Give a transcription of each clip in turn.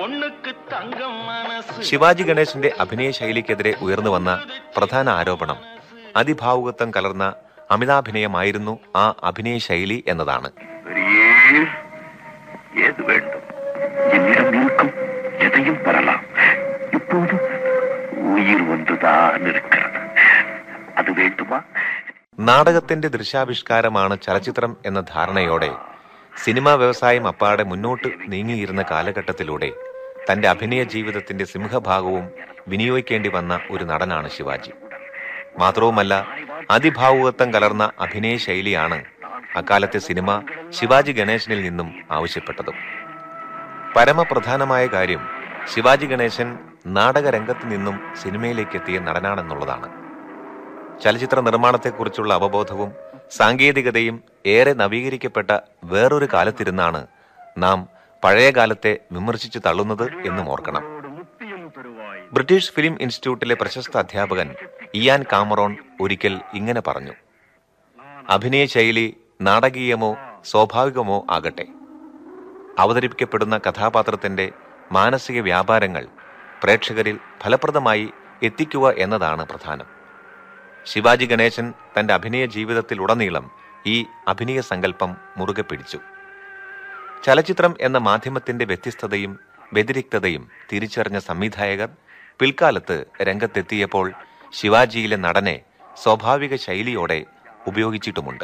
ശിവാജി ഗണേശന്റെ അഭിനയ ശൈലിക്കെതിരെ ഉയർന്നു വന്ന പ്രധാന ആരോപണം അതിഭാവുകത്വം കലർന്ന അമിതാഭിനയമായിരുന്നു ആ അഭിനയ ശൈലി എന്നതാണ് பெரியே ஏது வேண்டும் என்னிடம் இருக்கும் எதையும் பெறலாம் இப்போது உயிர் ஒன்றுதான் இருக்கிறது அது வேண்டுமா നാടകത്തിന്റെ ദൃശ്യാവിഷ്കാരമാണ് ചലച്ചിത്രം എന്ന ധാരണയോടെ സിനിമാ വ്യവസായം അപ്പാടെ മുന്നോട്ട് നീങ്ങിയിരുന്ന കാലഘട്ടത്തിലൂടെ തന്റെ അഭിനയ ജീവിതത്തിന്റെ സിംഹഭാഗവും വിനിയോഗിക്കേണ്ടി വന്ന ഒരു നടനാണ് ശിവാജി മാത്രവുമല്ല അതിഭാവുകത്വം കലർന്ന അഭിനയ ശൈലിയാണ് അക്കാലത്തെ സിനിമ ശിവാജി ഗണേശനിൽ നിന്നും ആവശ്യപ്പെട്ടതും പരമപ്രധാനമായ കാര്യം ശിവാജി ഗണേശൻ നാടകരംഗത്ത് നിന്നും സിനിമയിലേക്ക് എത്തിയ നടനാണെന്നുള്ളതാണ് ചലച്ചിത്ര നിർമ്മാണത്തെക്കുറിച്ചുള്ള അവബോധവും സാങ്കേതികതയും ഏറെ നവീകരിക്കപ്പെട്ട വേറൊരു കാലത്തിരുന്നാണ് നാം പഴയ കാലത്തെ വിമർശിച്ചു തള്ളുന്നത് എന്നും ഓർക്കണം ബ്രിട്ടീഷ് ഫിലിം ഇൻസ്റ്റിറ്റ്യൂട്ടിലെ പ്രശസ്ത അധ്യാപകൻ ഇയാൻ കാമറോൺ ഒരിക്കൽ ഇങ്ങനെ പറഞ്ഞു അഭിനയ ശൈലി നാടകീയമോ സ്വാഭാവികമോ ആകട്ടെ അവതരിപ്പിക്കപ്പെടുന്ന കഥാപാത്രത്തിന്റെ മാനസിക വ്യാപാരങ്ങൾ പ്രേക്ഷകരിൽ ഫലപ്രദമായി എത്തിക്കുക എന്നതാണ് പ്രധാനം ശിവാജി ഗണേശൻ തന്റെ അഭിനയ ജീവിതത്തിലുടനീളം ഈ അഭിനയ സങ്കല്പം മുറുകെ പിടിച്ചു ചലച്ചിത്രം എന്ന മാധ്യമത്തിന്റെ വ്യത്യസ്തതയും വ്യതിരിക്തതയും തിരിച്ചറിഞ്ഞ സംവിധായകർ പിൽക്കാലത്ത് രംഗത്തെത്തിയപ്പോൾ ശിവാജിയിലെ നടനെ സ്വാഭാവിക ശൈലിയോടെ ഉപയോഗിച്ചിട്ടുമുണ്ട്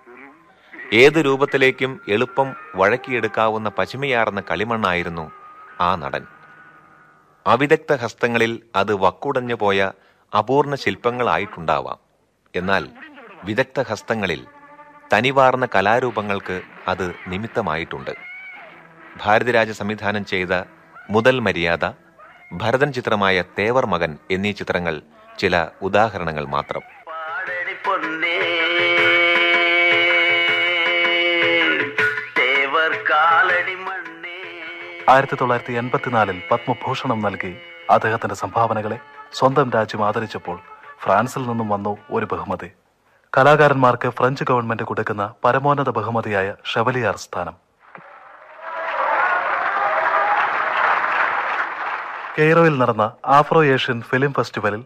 ഏത് രൂപത്തിലേക്കും എളുപ്പം വഴക്കിയെടുക്കാവുന്ന പശിമയാർന്ന കളിമണ്ണായിരുന്നു ആ നടൻ അവിദഗ്ധ ഹസ്തങ്ങളിൽ അത് വക്കുടഞ്ഞു പോയ അപൂർണ ശില്പങ്ങളായിട്ടുണ്ടാവാം എന്നാൽ വിദഗ്ധ ഹസ്തങ്ങളിൽ തനിവാർന്ന കലാരൂപങ്ങൾക്ക് അത് നിമിത്തമായിട്ടുണ്ട് ഭാരതിരാജ സംവിധാനം ചെയ്ത മുതൽ മര്യാദ ഭരതൻ ചിത്രമായ തേവർ മകൻ എന്നീ ചിത്രങ്ങൾ ചില ഉദാഹരണങ്ങൾ മാത്രം പാടടി പൊന്നേ തേവർ കാലടി മണ്ണേ ആയിരത്തി തൊള്ളായിരത്തി എൺപത്തിനാലിൽ പത്മഭൂഷണം നൽകി അദ്ദേഹത്തിന്റെ സംഭാവനകളെ സ്വന്തം രാജ്യം ആദരിച്ചപ്പോൾ ഫ്രാൻസിൽ നിന്നും വന്നു ഒരു ബഹുമതി കലാകാരന്മാർക്ക് ഫ്രഞ്ച് ഗവൺമെന്റ് കൊടുക്കുന്ന പരമോന്നത ബഹുമതിയായ ഷെവലിയാർ സ്ഥാനം കെയ്റോയിൽ നടന്ന ആഫ്രോ ഏഷ്യൻ ഫിലിം ഫെസ്റ്റിവലിൽ